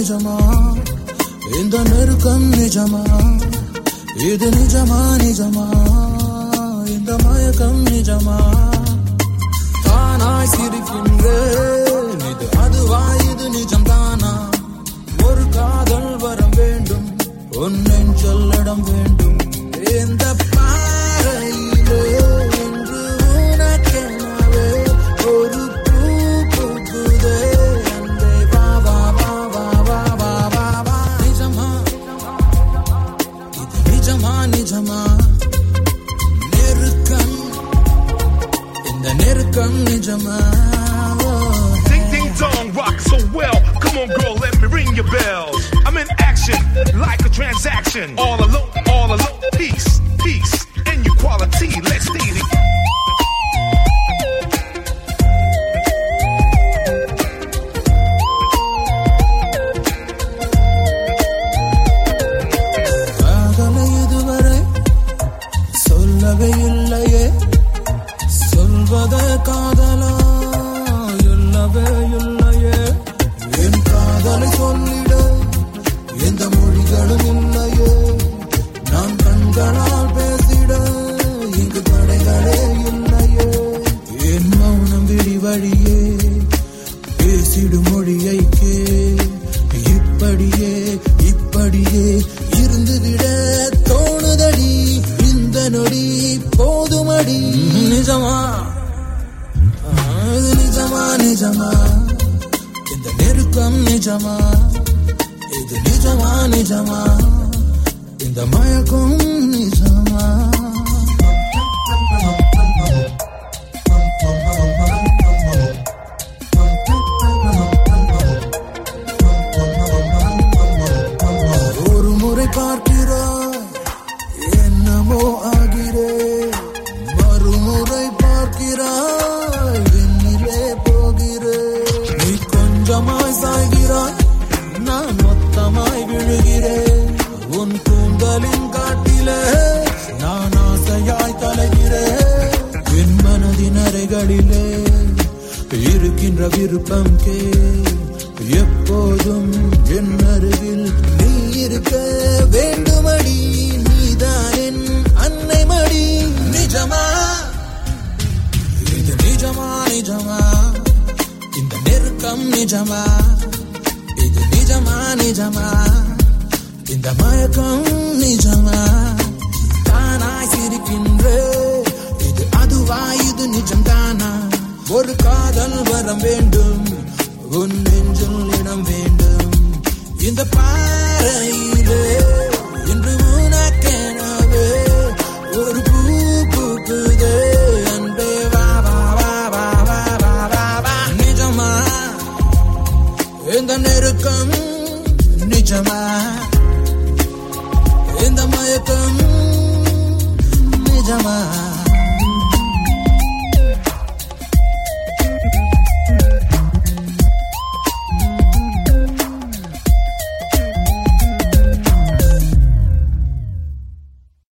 நிஜமா இந்த நெருக்கம் நிஜமா இது நிஜமா நிஜமா இந்த மயக்கம் நிஜமா தானாய் சிரிக்கின்றேன் இது அதுவா இது நிஜம் தானா ஒரு காதல் வரம் வேண்டும் உன்னென் சொல்லிடம் வேண்டும் இந்த பாறையிலே இன்று உனக்கெனவே ஒரு பூ பூக்குதே அன்பே வா வா வா வா வா வா வா வா நிஜமா இது நிஜமா நிஜமா நெருக்கம் இந்த நெருக்கம் நிஜமா Ding ding dong, rock so well. Come on, girl, let me ring your bells. I'm in action, like a transaction. All alone, all alone. Peace, peace, inequality. Let's stay together. காதலை இதுவரை சொல்லவே இல்லையே சொல்வத காதலா இல்லவே இல்லையே என் காதலை சொல்லிட எந்த மொழிகளும் இல்லையே நான் கண்களால் பேசிட இங்கு தடைகளே இல்லையே என் மௌனம் விழி வழியே பேசிடும் மொழியை கே இப்படியே இப்படியே இருந்துவிட தோணுதடி இந்த நொடி போதுமடி நிஜமா ஆ, இது நிஜமா நிஜமா இந்த நெருக்கம் நிஜமா இது நிஜமா நிஜமா இந்த மயக்கம் நிஜமா ஒரு முறை பார்க்கிறாய் என்னமோ ஆகிறேன் மறுமுறை பார்க்கிறாய் விண்ணிலே போகிறேன் நீ கொஞ்சமாய் சாய்கிறாய் நான் மொத்தமாய் விழுகிறேன் உன் கூந்தலின் காட்டிலே நான் ஆசையாய் கலைகிறேன் என் மனதின் அறைகளிலே இருக்கின்ற விருப்பம் கே எப்போதும் என் அருகில் நீ இருக்க வேண்டுமடி நீதான் என் அன்னை மடி நிஜமா இது நிஜமா நிஜமா இந்த நெருக்கம் நிஜமா இது நிஜமா நிஜமா இந்த மயக்கம் நிஜமா தானாய் சிரிக்கின்ற இது அதுவா இது நிஜம் தானா ஒரு காதல் வரம் வேண்டும் உன் நெஞ்சில் இடம் வேண்டும் இந்த பாறையிலே இன்று உனக்கெனவே ஒரு பூ பூக்குதே அன்பே வா வா வா வா வா வா வா வா நிஜமா இந்த நெருக்கம் நிஜமா இந்த மயக்கம் நிஜமா